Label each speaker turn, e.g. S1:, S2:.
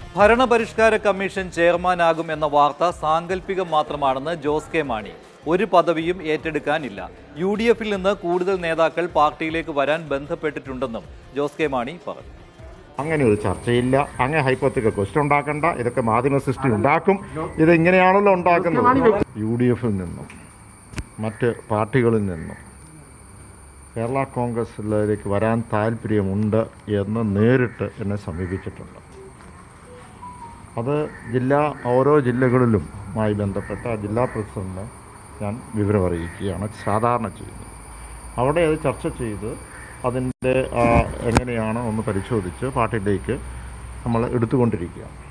S1: ഭരണപരിഷ്കാര commission ചെയർമാനാകും എന്ന വാർത്ത സാങ്കല്പികം മാത്രമാണെന്ന് ജോസ് കെ മാണി ഒരു പദവിയും ഏറ്റെടുക്കാനില്ല യു ഡി എഫിൽ നിന്ന് കൂടുതൽ നേതാക്കൾ പാർട്ടിയിലേക്ക് വരാൻ ബന്ധപ്പെട്ടിട്ടുണ്ടെന്നും ജോസ് കെ മാണി പറഞ്ഞു
S2: അങ്ങനെ ഒരു ചർച്ചയില്ല അങ്ങനെ ഹൈപ്പോത്തിക്കൽ ക്വസ്റ്റ്യൻ ഉണ്ടാക്കണ്ട ഇതൊക്കെ മാധ്യമ സൃഷ്ടി ഉണ്ടാക്കും ഇത് ഇങ്ങനെയാണല്ലോ ഉണ്ടാക്കുന്നത് യു ഡി എഫിൽ നിന്നും മറ്റ് പാർട്ടികളിൽ നിന്നും കേരള കോൺഗ്രസിലേക്ക് വരാൻ താല്പര്യമുണ്ട് എന്ന് നേരിട്ട് എന്നെ സമീപിച്ചിട്ടുണ്ട് അത് ജില്ലാ ഓരോ ജില്ലകളിലുമായി ബന്ധപ്പെട്ട ജില്ലാ പ്രസിഡന്റിനെ ഞാൻ വിവരം അറിയിക്കുകയാണ് സാധാരണ ചെയ്യുന്നത് അവിടെ അത് ചർച്ച ചെയ്ത് അതിൻ്റെ എങ്ങനെയാണ് ഒന്ന് പരിശോധിച്ച് പാർട്ടിയിലേക്ക് നമ്മൾ എടുത്തുകൊണ്ടിരിക്കുകയാണ്